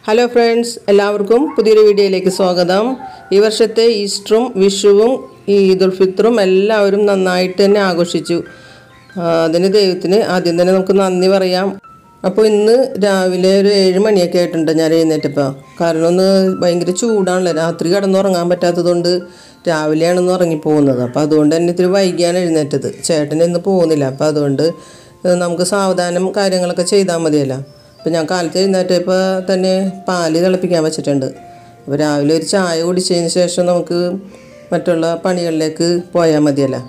hello friends എല്ലാവർക്കും പുതിയൊരു വീഡിയോയിലേക്ക് സ്വാഗതം ഈ വർഷത്തെ ഈസ്റ്ററും വിഷുവും ഈ ഈദുൽ ഫിത്റും എല്ലാവരും നന്നായിട്ട് തന്നെ ആഘോഷിച്ചു ആ, അതിന് ദൈവത്തിന് ആദ്യം തന്നെ നമുക്ക് നന്ദി പറയാം അപ്പോൾ ഇന്ന് രാവിലെ ഒരു ഏഴ് മണിയൊക്കെ ആയിട്ടുണ്ട് ഞാൻ എഴുന്നേറ്റപ്പോൾ കാരണം ഒന്ന് ഭയങ്കര ചൂടാണല്ലോ രാത്രി കിടന്നുറങ്ങാൻ പറ്റാത്തതുകൊണ്ട് രാവിലെയാണ് ഒന്ന് ഉറങ്ങിപ്പോകുന്നത് അപ്പോൾ അതുകൊണ്ട് തന്നെ ഇത്തിരി വൈകിയാണ് എഴുന്നേറ്റത് ചേട്ടൻ ഇന്ന് പോകുന്നില്ല അപ്പോൾ അതുകൊണ്ട് ഏഹ്, നമുക്ക് സാവധാനം കാര്യങ്ങളൊക്കെ ചെയ്താൽ മതിയല്ലോ അപ്പോൾ ഞാൻ കാലത്ത് എഴുന്നേറ്റപ്പോൾ തന്നെ പാല് തിളപ്പിക്കാൻ വെച്ചിട്ടുണ്ട് അപ്പോൾ രാവിലെ ഒരു ചായ കുടിച്ചതിന് ശേഷം നമുക്ക് മറ്റുള്ള പണികളിലേക്ക് പോയാൽ മതിയല്ലോ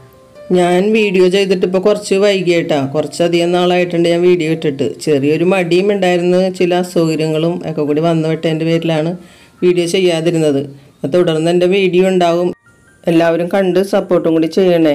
ഞാൻ വീഡിയോ ചെയ്തിട്ട് ഇപ്പോൾ കുറച്ച് വൈകിയിട്ടാ കുറച്ചധികം നാളായിട്ടുണ്ട് ഞാൻ വീഡിയോ ഇട്ടിട്ട് ചെറിയൊരു മടിയും ഉണ്ടായിരുന്നു ചില അസൗകര്യങ്ങളും ഒക്കെ കൂടി വന്നു വിട്ടതിൻ്റെ പേരിലാണ് വീഡിയോ ചെയ്യാതിരുന്നത് അപ്പോൾ തുടർന്ന് എൻ്റെ വീഡിയോ ഉണ്ടാവും എല്ലാവരും കണ്ട് സപ്പോർട്ടും കൂടി ചെയ്യണേ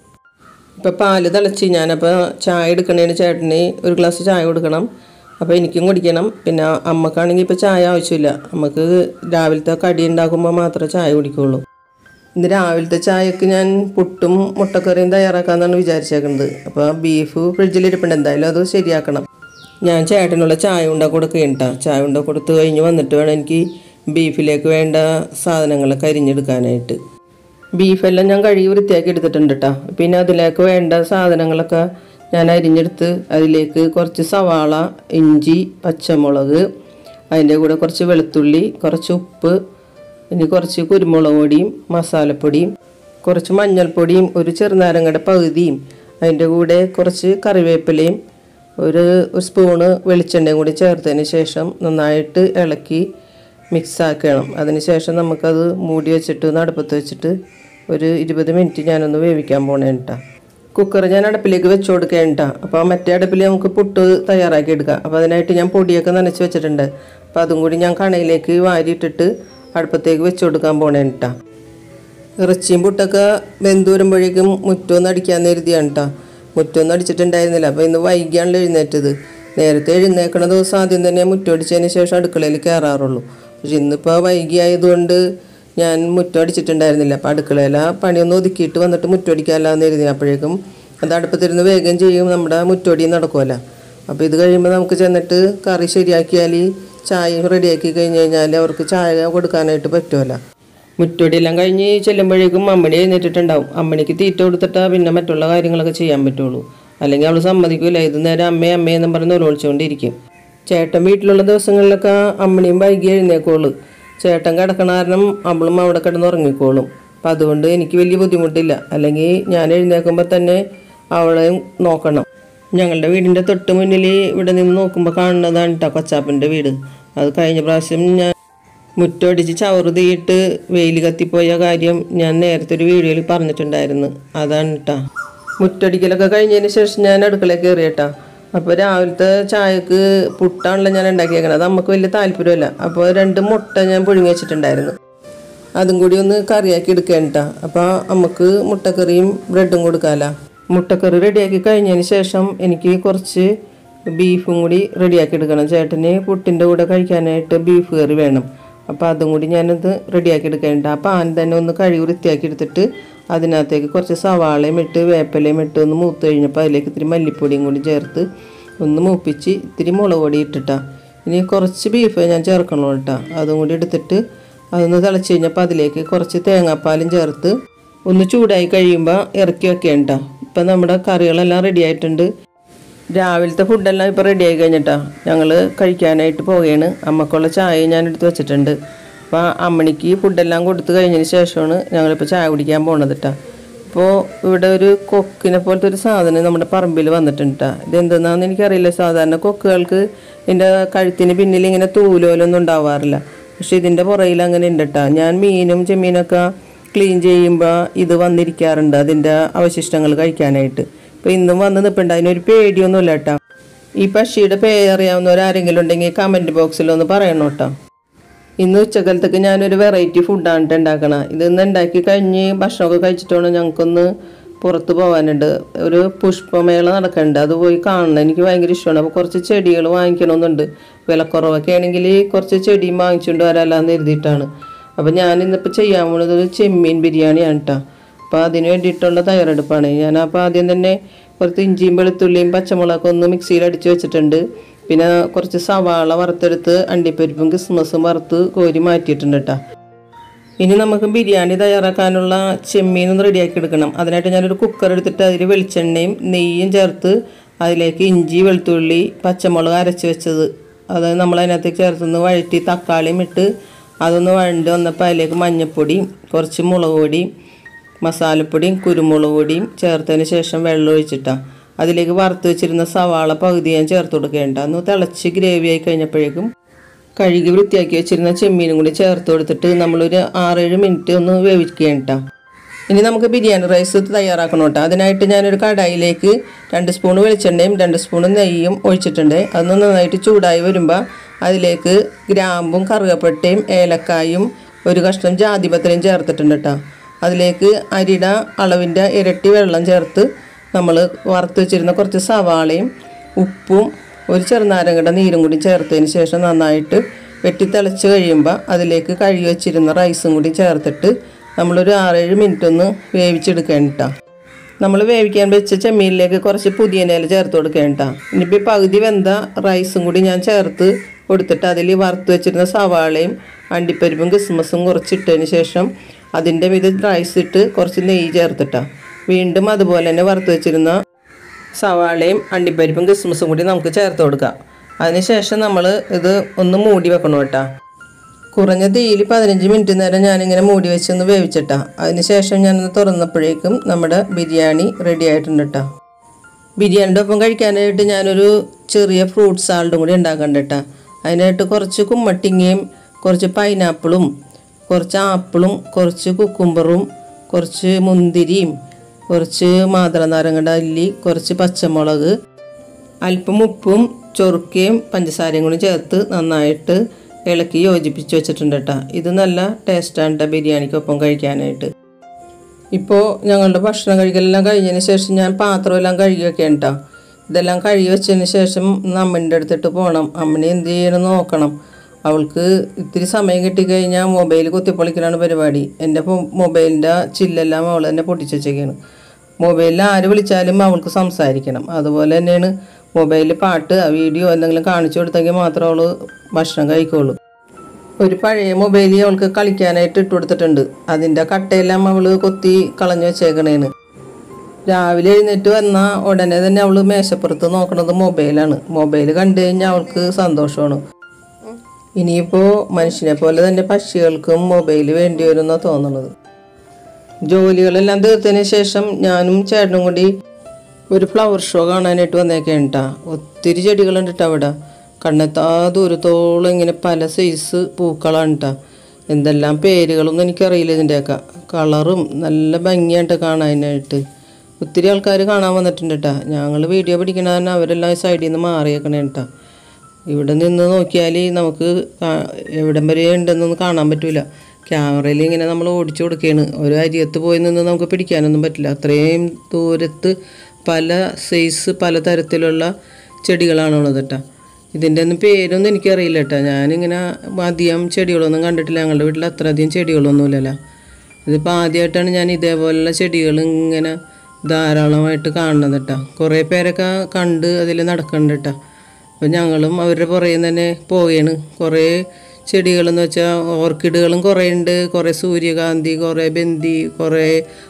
ഇപ്പോൾ പാല് തിളച്ച് ഞാനപ്പോൾ ചായ എടുക്കണേന് ചേട്ടന് ഒരു ഗ്ലാസ് ചായ കൊടുക്കണം അപ്പോൾ എനിക്കും കുടിക്കണം പിന്നെ അമ്മക്കാണെങ്കിൽ ഇപ്പോൾ ചായ ആവശ്യമില്ല നമുക്ക് രാവിലത്തെ കടി ഉണ്ടാക്കുമ്പോൾ മാത്രമേ ചായ കുടിക്കുള്ളൂ ഇന്ന് രാവിലത്തെ ചായക്ക് ഞാൻ പുട്ടും മുട്ടക്കറിയും തയ്യാറാക്കാമെന്നാണ് വിചാരിച്ചേക്കുന്നത് അപ്പോൾ ബീഫ് ഫ്രിഡ്ജിലിരിപ്പുണ്ട് എന്തായാലും അത് ശരിയാക്കണം ഞാൻ ചേട്ടനുള്ള ചായ ഉണ്ടാക്കി കൊടുക്കുകയാണ് കേട്ടോ ചായ ഉണ്ടാക്കി കൊടുത്ത് കഴിഞ്ഞ് വന്നിട്ട് വേണം എനിക്ക് ബീഫിലേക്ക് വേണ്ട സാധനങ്ങളൊക്കെ അരിഞ്ഞെടുക്കാനായിട്ട് ബീഫെല്ലാം ഞാൻ കഴുകി വൃത്തിയാക്കി എടുത്തിട്ടുണ്ട് കേട്ടോ പിന്നെ അതിലേക്ക് വേണ്ട സാധനങ്ങളൊക്കെ ഞാൻ അരിഞ്ഞെടുത്ത് അതിലേക്ക് കുറച്ച് സവാള ഇഞ്ചി പച്ചമുളക് അതിൻ്റെ കൂടെ കുറച്ച് വെളുത്തുള്ളി കുറച്ച് ഉപ്പ് ഇനി കുറച്ച് കുരുമുളക് പൊടിയും മസാലപ്പൊടിയും കുറച്ച് മഞ്ഞൾപ്പൊടിയും ഒരു ചെറുനാരങ്ങയുടെ പകുതിയും അതിൻ്റെ കൂടെ കുറച്ച് കറിവേപ്പിലയും ഒരു ഒരു സ്പൂണ് വെളിച്ചെണ്ണയും കൂടി ചേർത്തതിന് ശേഷം നന്നായിട്ട് ഇളക്കി മിക്സ് ആക്കണം അതിന് ശേഷം നമുക്കത് മൂടി വെച്ചിട്ട് ഒന്ന് അടുപ്പത്ത് വെച്ചിട്ട് ഒരു ഇരുപത് മിനിറ്റ് ഞാനൊന്ന് വേവിക്കാൻ പോണേ കേട്ടോ കുക്കർ ഞാൻ അടുപ്പിലേക്ക് വെച്ച് കൊടുക്കുകയാണ് കേട്ടോ അപ്പോൾ മറ്റേ അടുപ്പിൽ നമുക്ക് പുട്ട് തയ്യാറാക്കി എടുക്കാം അപ്പോൾ അതിനായിട്ട് ഞാൻ പൊടിയൊക്കെ നനച്ച് വെച്ചിട്ടുണ്ട് അപ്പോൾ അതും കൂടി ഞാൻ കണയിലേക്ക് വാരിയിട്ടിട്ട് അടുപ്പത്തേക്ക് വെച്ച് കൊടുക്കാൻ പോണേ കേട്ടോ ഇറച്ചിയും പുട്ടൊക്കെ വെന്ത് വരുമ്പോഴേക്കും മുറ്റമൊന്ന് അടിക്കാൻ എഴുതിയാണ് കേട്ടോ മുറ്റമൊന്നും അടിച്ചിട്ടുണ്ടായിരുന്നില്ല അപ്പോൾ ഇന്ന് വൈകിയാണല്ലോ എഴുന്നേറ്റത് നേരത്തെ എഴുന്നേക്കണ ദിവസം ആദ്യം തന്നെ മുറ്റം അടിച്ചതിന് ശേഷം അടുക്കളയിൽ കയറാറുള്ളൂ പക്ഷെ ഇന്നിപ്പോൾ വൈകിയായതുകൊണ്ട് ഞാൻ മുറ്റം അടിച്ചിട്ടുണ്ടായിരുന്നില്ല അപ്പോൾ അടുക്കളയില പണിയൊന്ന് ഒതുക്കിയിട്ട് വന്നിട്ട് മുറ്റം അടിക്കാമല്ലാന്ന് എഴുതി അപ്പോഴേക്കും അത് അടുപ്പത്തിരുന്ന് വേഗം ചെയ്യും നമ്മുടെ മുറ്റോടി നടക്കുമല്ലോ അപ്പോൾ ഇത് കഴിയുമ്പോൾ നമുക്ക് ചെന്നിട്ട് കറി ശരിയാക്കിയാൽ ചായ റെഡിയാക്കി കഴിഞ്ഞ് കഴിഞ്ഞാൽ അവർക്ക് ചായ കൊടുക്കാനായിട്ട് പറ്റുമല്ലോ മുറ്റോടിയെല്ലാം കഴിഞ്ഞ് ചെല്ലുമ്പോഴേക്കും അമ്മണി എഴുന്നേറ്റിട്ടുണ്ടാവും അമ്മണിക്ക് തീറ്റ കൊടുത്തിട്ടാ പിന്നെ മറ്റുള്ള കാര്യങ്ങളൊക്കെ ചെയ്യാൻ പറ്റുള്ളൂ അല്ലെങ്കിൽ അവൾ സമ്മതിക്കില്ല ഇത് നേരം അമ്മേ അമ്മയെന്നും പറഞ്ഞ് ഒളിച്ചുകൊണ്ടിരിക്കും ചേട്ടൻ വീട്ടിലുള്ള ദിവസങ്ങളിലൊക്കെ അമ്മണിയും വൈകി എഴുന്നേക്കോളൂ ചേട്ടൻ കിടക്കണ കാരണം അവളും അവിടെ കിടന്ന് ഉറങ്ങിക്കോളും അപ്പം അതുകൊണ്ട് എനിക്ക് വലിയ ബുദ്ധിമുട്ടില്ല അല്ലെങ്കിൽ ഞാൻ എഴുന്നേൽക്കുമ്പോൾ തന്നെ അവളെയും നോക്കണം ഞങ്ങളുടെ വീടിൻ്റെ തൊട്ട് മുന്നിൽ ഇവിടെ നിന്ന് നോക്കുമ്പോൾ കാണുന്നതാണ് കേട്ടോ കൊച്ചാപ്പൻ്റെ വീട് അത് കഴിഞ്ഞ പ്രാവശ്യം ഞാൻ മുറ്റടിച്ച് ചവറ് തീയിട്ട് വെയിൽ കത്തിപ്പോയ കാര്യം ഞാൻ നേരത്തെ ഒരു വീഡിയോയിൽ പറഞ്ഞിട്ടുണ്ടായിരുന്നു അതാണ് കേട്ടാ മുറ്റടിക്കലൊക്കെ കഴിഞ്ഞതിന് ശേഷം ഞാൻ അടുക്കളയിൽ കയറി കേട്ടാ അപ്പോൾ രാവിലത്തെ ചായക്ക് പുട്ടാണല്ലോ ഞാൻ ഉണ്ടാക്കിയേക്കണത് അത് നമുക്ക് വലിയ താല്പര്യമല്ല അപ്പോൾ രണ്ട് മുട്ട ഞാൻ പുഴുങ്ങി വെച്ചിട്ടുണ്ടായിരുന്നു അതും കൂടി ഒന്ന് കറിയാക്കി എടുക്കേണ്ട അപ്പോൾ നമുക്ക് മുട്ടക്കറിയും ബ്രെഡും കൊടുക്കാമല്ലോ മുട്ടക്കറി റെഡിയാക്കി കഴിഞ്ഞതിന് ശേഷം എനിക്ക് കുറച്ച് ബീഫും കൂടി റെഡിയാക്കി എടുക്കണം ചേട്ടന് പുട്ടിൻ്റെ കൂടെ കഴിക്കാനായിട്ട് ബീഫ് കറി വേണം അപ്പോൾ അതും കൂടി ഞാനത് റെഡിയാക്കി എടുക്കേണ്ട ആ പാൻ തന്നെ ഒന്ന് കഴുകി വൃത്തിയാക്കി എടുത്തിട്ട് അതിനകത്തേക്ക് കുറച്ച് സവാളയും ഇട്ട് വേപ്പിലയും ഇട്ട് ഒന്ന് മൂത്ത് കഴിഞ്ഞപ്പോൾ അതിലേക്ക് ഇത്തിരി മല്ലിപ്പൊടിയും കൂടി ചേർത്ത് ഒന്ന് മൂപ്പിച്ച് ഇത്തിരി മുളക് പൊടി ഇട്ടിട്ടാ ഇനി കുറച്ച് ബീഫ് ഞാൻ ചേർക്കണം കേട്ടോ അതും കൂടി എടുത്തിട്ട് അതൊന്ന് തിളച്ച് കഴിഞ്ഞപ്പോൾ അതിലേക്ക് കുറച്ച് തേങ്ങാപ്പാലും ചേർത്ത് ഒന്ന് ചൂടായി കഴിയുമ്പോൾ ഇറക്കി വെക്കേണ്ട ഇപ്പം നമ്മുടെ കറികളെല്ലാം റെഡി ആയിട്ടുണ്ട് രാവിലത്തെ ഫുഡെല്ലാം ഇപ്പോൾ റെഡി ആയി കഴിഞ്ഞിട്ടാ ഞങ്ങൾ കഴിക്കാനായിട്ട് പോവുകയാണ് അമ്മക്കുള്ള ചായ ഞാൻ എടുത്ത് വെച്ചിട്ടുണ്ട് അപ്പോൾ അമ്മണിക്ക് ഫുഡെല്ലാം കൊടുത്തു കഴിഞ്ഞതിന് ശേഷമാണ് ഞങ്ങളിപ്പോൾ ചായ കുടിക്കാൻ പോണത് കേട്ടോ ഇപ്പോൾ ഇവിടെ ഒരു കൊക്കിനെ പോലത്തെ ഒരു സാധനം നമ്മുടെ പറമ്പിൽ വന്നിട്ടുണ്ട് കേട്ടോ ഇതെന്തെന്നാന്ന് എനിക്കറിയില്ല സാധാരണ കൊക്കുകൾക്ക് ഇതിൻ്റെ കഴുത്തിന് പിന്നിൽ ഇങ്ങനെ തൂലോലൊന്നും ഉണ്ടാവാറില്ല പക്ഷെ ഇതിൻ്റെ പുറയിൽ അങ്ങനെ ഉണ്ട് കേട്ടോ ഞാൻ മീനും ചെമ്മീനൊക്കെ ക്ലീൻ ചെയ്യുമ്പോൾ ഇത് വന്നിരിക്കാറുണ്ട് അതിൻ്റെ അവശിഷ്ടങ്ങൾ കഴിക്കാനായിട്ട് ഇപ്പോൾ ഇന്നും വന്ന് നിൽപ്പുണ്ട് അതിനൊരു പേടിയൊന്നുമില്ല കേട്ടോ ഈ പക്ഷിയുടെ പേരറിയാവുന്നവരാരെങ്കിലും ഉണ്ടെങ്കിൽ കമൻറ്റ് ബോക്സിലൊന്ന് പറയണം കേട്ടോ ഇന്ന് ഉച്ചക്കാലത്തേക്ക് ഞാനൊരു വെറൈറ്റി ഫുഡാണ് ട്ടോ ഉണ്ടാക്കണം ഇതൊന്ന് ഉണ്ടാക്കി കഴിഞ്ഞ് ഭക്ഷണമൊക്കെ കഴിച്ചിട്ട് വേണം ഞങ്ങൾക്കൊന്ന് പുറത്ത് പോകാനുണ്ട് ഒരു പുഷ്പമേള നടക്കുന്നുണ്ട് അത് പോയി കാണണം എനിക്ക് ഭയങ്കര ഇഷ്ടമാണ് അപ്പോൾ കുറച്ച് ചെടികൾ വാങ്ങിക്കണമെന്നുണ്ട് വിലക്കുറവൊക്കെ ആണെങ്കിൽ കുറച്ച് ചെടിയും വാങ്ങിച്ചുകൊണ്ട് വരാമെന്ന് എഴുതിയിട്ടാണ് അപ്പോൾ ഞാൻ ഇന്നിപ്പോൾ ചെയ്യാൻ പോകുന്നത് ഒരു ചെമ്മീൻ ബിരിയാണിയാണ് കേട്ടോ അപ്പോൾ അതിന് വേണ്ടിയിട്ടുള്ള തയ്യാറെടുപ്പാണ് ഞാൻ അപ്പോൾ ആദ്യം തന്നെ കുറച്ച് ഇഞ്ചിയും വെളുത്തുള്ളിയും പച്ചമുളകൊക്കെ ഒന്ന് മിക്സിയിൽ അടിച്ച് വെച്ചിട്ടുണ്ട് പിന്നെ കുറച്ച് സവാള വറുത്തെടുത്ത് അണ്ടിപ്പരിപ്പും കിസ്മസും വറുത്ത് കോരി മാറ്റിയിട്ടുണ്ട് കേട്ടോ ഇനി നമുക്ക് ബിരിയാണി തയ്യാറാക്കാനുള്ള ചെമ്മീൻ ഒന്ന് റെഡിയാക്കി എടുക്കണം അതിനായിട്ട് ഞാനൊരു കുക്കർ എടുത്തിട്ട് അതിൽ വെളിച്ചെണ്ണയും നെയ്യും ചേർത്ത് അതിലേക്ക് ഇഞ്ചി വെളുത്തുള്ളി പച്ചമുളക് അരച്ച് വെച്ചത് അത് നമ്മൾ അതിനകത്തേക്ക് ചേർത്തൊന്ന് വഴറ്റി തക്കാളിയും ഇട്ട് അതൊന്ന് വഴണ്ട് വന്നപ്പോൾ അതിലേക്ക് മഞ്ഞൾപ്പൊടിയും കുറച്ച് മുളക് പൊടിയും മസാലപ്പൊടിയും കുരുമുളക് പൊടിയും ചേർത്തതിന് ശേഷം വെള്ളം ഒഴിച്ചിട്ടാണ് അതിലേക്ക് വറുത്ത് വെച്ചിരുന്ന സവാള പകുതി ഞാൻ ചേർത്ത് കൊടുക്കേണ്ട ഒന്ന് തിളച്ച് ഗ്രേവി ആയി കഴിഞ്ഞപ്പോഴേക്കും കഴുകി വൃത്തിയാക്കി വെച്ചിരുന്ന ചെമ്മീനും കൂടി ചേർത്ത് കൊടുത്തിട്ട് നമ്മളൊരു ആറേഴ് മിനിറ്റ് ഒന്ന് വേവിക്കേണ്ട ഇനി നമുക്ക് ബിരിയാണി റൈസ് തയ്യാറാക്കണം കേട്ടോ അതിനായിട്ട് ഞാനൊരു കടായിലേക്ക് രണ്ട് സ്പൂൺ വെളിച്ചെണ്ണയും രണ്ട് സ്പൂൺ നെയ്യും ഒഴിച്ചിട്ടുണ്ട് അതൊന്ന് നന്നായിട്ട് ചൂടായി വരുമ്പോൾ അതിലേക്ക് ഗ്രാമ്പും കറുകപ്പട്ടയും ഏലക്കായും ഒരു കഷ്ണം ജാതിപത്രയും ചേർത്തിട്ടുണ്ട് കേട്ടോ അതിലേക്ക് അരിയുടെ അളവിൻ്റെ ഇരട്ടി വെള്ളം ചേർത്ത് നമ്മൾ വറുത്ത് വെച്ചിരുന്ന കുറച്ച് സവാളയും ഉപ്പും ഒരു ചെറുനാരങ്ങയുടെ നീരും കൂടി ചേർത്തതിന് ശേഷം നന്നായിട്ട് വെട്ടി തിളച്ച് കഴിയുമ്പോൾ അതിലേക്ക് കഴുകി വെച്ചിരുന്ന റൈസും കൂടി ചേർത്തിട്ട് നമ്മളൊരു ആറേഴ് മിനിറ്റ് ഒന്ന് വേവിച്ചെടുക്കേണ്ട നമ്മൾ വേവിക്കാൻ വെച്ച ചെമ്മീനിലേക്ക് കുറച്ച് പുതിയനയില ചേർത്ത് കൊടുക്കേണ്ട ഇനിയിപ്പോൾ പകുതി വെന്ത റൈസും കൂടി ഞാൻ ചേർത്ത് കൊടുത്തിട്ട് അതിൽ വറുത്ത് വെച്ചിരുന്ന സവാളയും അണ്ടിപ്പരിപ്പും കിസ്മസും കുറച്ചിട്ടതിന് ശേഷം അതിൻ്റെ മീത് റൈസ് ഇട്ട് കുറച്ച് നെയ്യ് ചേർത്തിട്ടാണ് വീണ്ടും അതുപോലെ തന്നെ വറുത്ത് വെച്ചിരുന്ന സവാളയും അണ്ടിപ്പരിപ്പും കിസ്മസും കൂടി നമുക്ക് ചേർത്ത് കൊടുക്കാം അതിനുശേഷം നമ്മൾ ഇത് ഒന്ന് മൂടി വെക്കണം കേട്ടോ കുറഞ്ഞ തീയിൽ പതിനഞ്ച് മിനിറ്റ് നേരം ഞാനിങ്ങനെ മൂടി വെച്ചൊന്ന് വേവിച്ചിട്ടാ അതിനുശേഷം ഞാനൊന്ന് തുറന്നപ്പോഴേക്കും നമ്മുടെ ബിരിയാണി റെഡി ആയിട്ടുണ്ട് കേട്ടോ ബിരിയാണിയുടെ ഒപ്പം കഴിക്കാനായിട്ട് ഞാനൊരു ചെറിയ ഫ്രൂട്ട് സാലഡും കൂടി ഉണ്ടാക്കണ്ട കേട്ടോ അതിനായിട്ട് കുറച്ച് കുമ്മട്ടിങ്ങയും കുറച്ച് പൈനാപ്പിളും കുറച്ച് ആപ്പിളും കുറച്ച് കുക്കുംബറും കുറച്ച് മുന്തിരിയും കുറച്ച് മാതളനാരങ്ങയുടെ അല്ലി കുറച്ച് പച്ചമുളക് അല്പം ഉപ്പും ചൊറുക്കയും പഞ്ചസാരയും കൂടി ചേർത്ത് നന്നായിട്ട് ഇളക്കി യോജിപ്പിച്ച് വെച്ചിട്ടുണ്ട് കേട്ടോ ഇത് നല്ല ടേസ്റ്റാണ് കേട്ടോ ബിരിയാണിക്കൊപ്പം കഴിക്കാനായിട്ട് ഇപ്പോൾ ഞങ്ങളുടെ ഭക്ഷണം കഴിക്കലെല്ലാം കഴിഞ്ഞതിന് ശേഷം ഞാൻ പാത്രമെല്ലാം കഴുകി വെക്കാം കേട്ടോ ഇതെല്ലാം കഴുകി വെച്ചതിന് ശേഷം അമ്മൻ്റെ അടുത്തിട്ട് പോകണം അമ്മനെ എന്ത് ചെയ്യണം നോക്കണം അവൾക്ക് ഇത്തിരി സമയം കിട്ടിക്കഴിഞ്ഞാൽ മൊബൈൽ കുത്തിപ്പൊളിക്കലാണ് പരിപാടി എൻ്റെ മൊബൈലിൻ്റെ ചില്ലെല്ലാം അവൾ തന്നെ പൊട്ടിച്ച് വെച്ചേക്കാണ് മൊബൈലിൽ ആര് വിളിച്ചാലും അവൾക്ക് സംസാരിക്കണം അതുപോലെ തന്നെയാണ് മൊബൈലിൽ പാട്ട് വീഡിയോ എന്തെങ്കിലും കാണിച്ചു കൊടുത്തെങ്കിൽ മാത്രം അവൾ ഭക്ഷണം കഴിക്കുള്ളൂ ഒരു പഴയ മൊബൈൽ അവൾക്ക് കളിക്കാനായിട്ട് ഇട്ട് കൊടുത്തിട്ടുണ്ട് അതിൻ്റെ കട്ടയെല്ലാം അവൾ കൊത്തി കളഞ്ഞു വെച്ചേക്കണേന് രാവിലെ എഴുന്നേറ്റ് വന്ന ഉടനെ തന്നെ അവൾ മേശപ്പുറത്ത് നോക്കണത് മൊബൈലാണ് മൊബൈൽ കണ്ടു കഴിഞ്ഞാൽ അവൾക്ക് സന്തോഷമാണ് ഇനിയിപ്പോൾ മനുഷ്യനെ പോലെ തന്നെ പക്ഷികൾക്കും മൊബൈൽ വേണ്ടി വരുമെന്നാണ് തോന്നുന്നത് ജോലികളെല്ലാം തീർത്തതിന് ശേഷം ഞാനും ചേട്ടനും കൂടി ഒരു ഫ്ലവർ ഷോ കാണാനായിട്ട് വന്നേക്കാണ് കേട്ടോ ഒത്തിരി ചെടികളുണ്ട് കേട്ടോ അവിടെ കണ്ണെത്താ ദൂരത്തോളം ഇങ്ങനെ പല സൈസ് പൂക്കളാണ് കേട്ടോ എന്തെല്ലാം പേരുകളൊന്നും എനിക്കറിയില്ല ഇതിൻ്റെയൊക്കെ കളറും നല്ല ഭംഗിയായിട്ട് കാണാനായിട്ട് ഒത്തിരി ആൾക്കാർ കാണാൻ വന്നിട്ടുണ്ട് കേട്ടോ ഞങ്ങൾ വീഡിയോ പിടിക്കണ കാരണം അവരെല്ലാം സൈഡിൽ നിന്ന് മാറിയേക്കണേ കേട്ടോ ഇവിടെ നിന്ന് നോക്കിയാൽ നമുക്ക് കാ- എവിടം വരെ ഉണ്ടെന്നൊന്നും കാണാൻ പറ്റൂല ക്യാമറയിൽ ഇങ്ങനെ നമ്മൾ ഓടിച്ചു കൊടുക്കുകയാണ് ഒരു അരിയത്ത് പോയി നിന്ന് നമുക്ക് പിടിക്കാനൊന്നും പറ്റില്ല അത്രയും ദൂരത്ത് പല സൈസ് പല തരത്തിലുള്ള ചെടികളാണുള്ളത് കേട്ടോ ഇതിൻ്റെ ഒന്നും പേരൊന്നും എനിക്കറിയില്ല കേട്ടോ ഞാനിങ്ങനെ അധികം ചെടികളൊന്നും കണ്ടിട്ടില്ല ഞങ്ങളുടെ വീട്ടിൽ അത്ര അധികം ചെടികളൊന്നുമില്ലല്ലോ ഇതിപ്പോൾ ആദ്യമായിട്ടാണ് ഞാൻ ഇതേപോലുള്ള ചെടികൾ ഇങ്ങനെ ധാരാളമായിട്ട് കാണുന്നത് കേട്ടോ കുറേ പേരൊക്കെ കണ്ട് അതിൽ നടക്കുന്നുണ്ട് കേട്ടോ അപ്പം ഞങ്ങളും അവരുടെ പുറകെ തന്നെ പോവുകയാണ് കുറേ ചെടികളെന്ന് വെച്ചാൽ ഓർക്കിഡുകളും കുറേ ഉണ്ട് കുറേ സൂര്യകാന്തി കുറേ ബന്തി കുറേ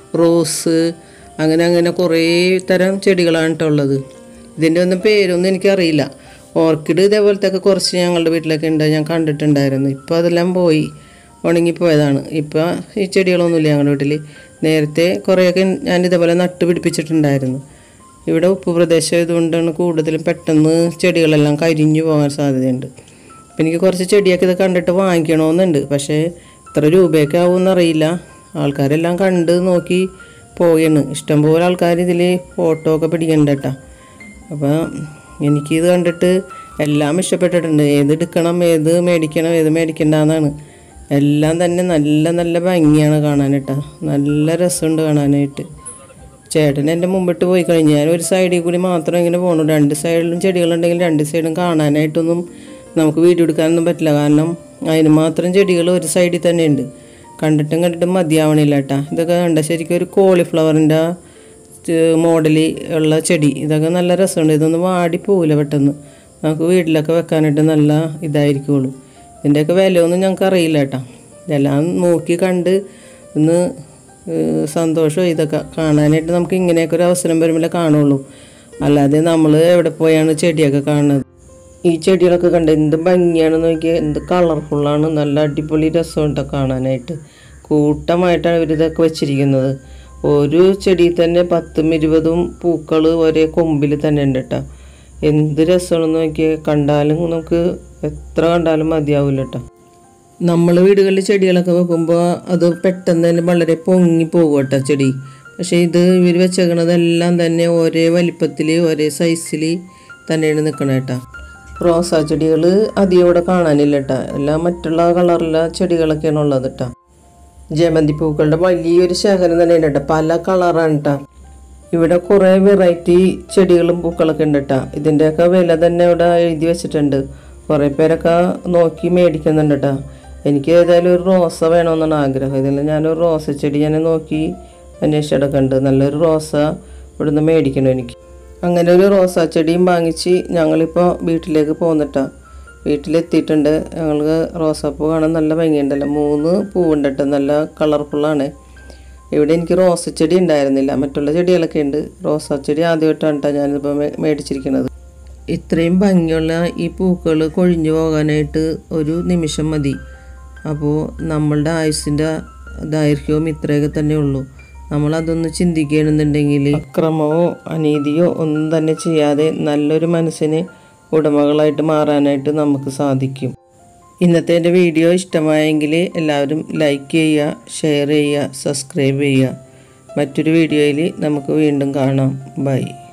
റോസ് അങ്ങനെ അങ്ങനെ കുറേ തരം ചെടികളാണ് കേട്ടോ ഉള്ളത് ഇതിൻ്റെ ഒന്നും പേരൊന്നും എനിക്കറിയില്ല ഓർക്കിഡ് ഇതേപോലത്തെ ഒക്കെ കുറച്ച് ഞങ്ങളുടെ വീട്ടിലൊക്കെ ഉണ്ട് ഞാൻ കണ്ടിട്ടുണ്ടായിരുന്നു ഇപ്പോൾ അതെല്ലാം പോയി ഉണങ്ങിപ്പോയതാണ് ഇപ്പോൾ ഈ ചെടികളൊന്നുമില്ല ഞങ്ങളുടെ വീട്ടിൽ നേരത്തെ കുറേയൊക്കെ ഞാൻ ഇതേപോലെ നട്ട് പിടിപ്പിച്ചിട്ടുണ്ടായിരുന്നു ഇവിടെ ഉപ്പ് പ്രദേശം ആയതുകൊണ്ടാണ് കൂടുതലും പെട്ടെന്ന് ചെടികളെല്ലാം കരിഞ്ഞു പോകാൻ സാധ്യതയുണ്ട് അപ്പം എനിക്ക് കുറച്ച് ചെടിയൊക്കെ ഇത് കണ്ടിട്ട് വാങ്ങിക്കണമെന്നുണ്ട് പക്ഷേ എത്ര രൂപയൊക്കെ ആവുമെന്ന് അറിയില്ല ആൾക്കാരെല്ലാം കണ്ട് നോക്കി പോവുകയാണ് ഇഷ്ടംപോലെ ആൾക്കാർ ഇതിൽ ഫോട്ടോ ഒക്കെ പിടിക്കണ്ട കേട്ടോ അപ്പോൾ എനിക്കിത് കണ്ടിട്ട് എല്ലാം ഇഷ്ടപ്പെട്ടിട്ടുണ്ട് ഏത് എടുക്കണം ഏത് മേടിക്കണം ഏത് മേടിക്കണ്ടെന്നാണ് എല്ലാം തന്നെ നല്ല നല്ല ഭംഗിയാണ് കാണാനായിട്ടാ നല്ല രസമുണ്ട് കാണാനായിട്ട് ചേട്ടൻ എൻ്റെ മുമ്പിട്ട് പോയി കഴിഞ്ഞ് ഞാൻ ഒരു സൈഡിൽ കൂടി മാത്രം ഇങ്ങനെ പോകണു രണ്ട് സൈഡിലും ചെടികളുണ്ടെങ്കിൽ രണ്ട് സൈഡും കാണാനായിട്ടൊന്നും നമുക്ക് വീഡിയോ എടുക്കാനൊന്നും പറ്റില്ല കാരണം അതിന് മാത്രം ചെടികൾ ഒരു സൈഡിൽ തന്നെ ഉണ്ട് കണ്ടിട്ടും കണ്ടിട്ടും മതിയാവണില്ല കേട്ടാ ഇതൊക്കെ കണ്ട ശരിക്കും ഒരു കോളിഫ്ലവറിൻ്റെ മോഡലിൽ ഉള്ള ചെടി ഇതൊക്കെ നല്ല രസമുണ്ട് ഇതൊന്നും വാടി പോവില്ല പെട്ടെന്ന് നമുക്ക് വീട്ടിലൊക്കെ വെക്കാനായിട്ട് നല്ല ഇതായിരിക്കുള്ളൂ ഇതിൻ്റെയൊക്കെ വിലയൊന്നും ഞങ്ങൾക്ക് അറിയില്ല കേട്ടോ ഇതെല്ലാം നോക്കി കണ്ട് ഒന്ന് ഏഹ്, സന്തോഷം ഇതൊക്കെ കാണാനായിട്ട് നമുക്ക് ഇങ്ങനെയൊക്കെ ഒരു അവസരം വരുമ്പോഴേ കാണുള്ളൂ അല്ലാതെ നമ്മൾ എവിടെ പോയാണ് ചെടിയൊക്കെ കാണുന്നത് ഈ ചെടികളൊക്കെ കണ്ട് എന്ത് ഭംഗിയാണെന്ന് നോക്കിയാൽ എന്ത് കളർഫുള്ളാണ് നല്ല അടിപൊളി രസമുണ്ട് കാണാനായിട്ട് കൂട്ടമായിട്ടാണ് ഇവരിതൊക്കെ വെച്ചിരിക്കുന്നത് ഒരു ചെടിയിൽ തന്നെ പത്തും ഇരുപതും പൂക്കൾ ഒരേ കൊമ്പിൽ തന്നെ ഉണ്ട് കേട്ടോ എന്ത് രസമാണെന്ന് നോക്കിയാൽ കണ്ടാലും നമുക്ക് എത്ര കണ്ടാലും മതിയാവില്ല കേട്ടോ നമ്മൾ വീടുകളിൽ ചെടികളൊക്കെ വെക്കുമ്പോൾ അത് പെട്ടെന്ന് തന്നെ വളരെ പൊങ്ങി പോകും കേട്ടോ ചെടി പക്ഷേ ഇത് ഇവർ വെച്ചേക്കണതെല്ലാം തന്നെ ഒരേ വലിപ്പത്തിൽ ഒരേ സൈസിൽ തന്നെയാണ് നിൽക്കണത് കേട്ടോ റോസാ ചെടികൾ അധികം ഇവിടെ കാണാനില്ല കേട്ടോ എല്ലാം മറ്റുള്ള കളറിലെ ചെടികളൊക്കെയാണ് ഉള്ളത് കേട്ടോ ജമന്തി പൂക്കളുടെ വലിയൊരു ശേഖരം തന്നെയാണ് കേട്ടോ പല കളറാണ് കേട്ടോ ഇവിടെ കുറേ വെറൈറ്റി ചെടികളും പൂക്കളൊക്കെ ഉണ്ട് കേട്ടോ ഇതിൻ്റെയൊക്കെ വില തന്നെ ഇവിടെ എഴുതി വെച്ചിട്ടുണ്ട് കുറേ പേരൊക്കെ നോക്കി മേടിക്കുന്നുണ്ട് കേട്ടോ എനിക്ക് ഏതായാലും ഒരു റോസ വേണമെന്നാണ് ആഗ്രഹം ഇതിൽ ഞാനൊരു റോസ ചെടി ഞാൻ നോക്കി അന്വേഷിച്ചെടുക്കുന്നുണ്ട് നല്ലൊരു റോസ ഇവിടുന്ന് മേടിക്കണം എനിക്ക് അങ്ങനെ ഒരു റോസാ ചെടിയും വാങ്ങിച്ച് ഞങ്ങളിപ്പോൾ വീട്ടിലേക്ക് പോന്നിട്ടാ വീട്ടിലെത്തിയിട്ടുണ്ട് ഞങ്ങൾക്ക് റോസാപ്പൂ കാണാൻ നല്ല ഭംഗിയുണ്ടല്ലോ മൂന്ന് പൂവുണ്ട് കേട്ടോ നല്ല കളർഫുള്ളാണ് ഇവിടെ എനിക്ക് റോസ ചെടി ഉണ്ടായിരുന്നില്ല മറ്റുള്ള ചെടികളൊക്കെ ഉണ്ട് റോസാ ചെടി ആദ്യമായിട്ടാണ് കേട്ടോ ഞാനിപ്പോൾ മേ- മേടിച്ചിരിക്കുന്നത് ഇത്രയും ഭംഗിയുള്ള ഈ പൂക്കൾ കൊഴിഞ്ഞു പോകാനായിട്ട് ഒരു നിമിഷം മതി അപ്പോൾ നമ്മളുടെ ആയുസിൻ്റെ ദൈർഘ്യവും ഇത്രയൊക്കെ തന്നെ ഉള്ളൂ നമ്മളതൊന്ന് ചിന്തിക്കുകയാണെന്നുണ്ടെങ്കിൽ അക്രമമോ അനീതിയോ ഒന്നും തന്നെ ചെയ്യാതെ നല്ലൊരു മനസ്സിന് ഉടമകളായിട്ട് മാറാനായിട്ട് നമുക്ക് സാധിക്കും ഇന്നത്തെ എൻ്റെ വീഡിയോ ഇഷ്ടമായെങ്കിൽ എല്ലാവരും ലൈക്ക് ചെയ്യുക ഷെയർ ചെയ്യുക സബ്സ്ക്രൈബ് ചെയ്യുക മറ്റൊരു വീഡിയോയിൽ നമുക്ക് വീണ്ടും കാണാം ബൈ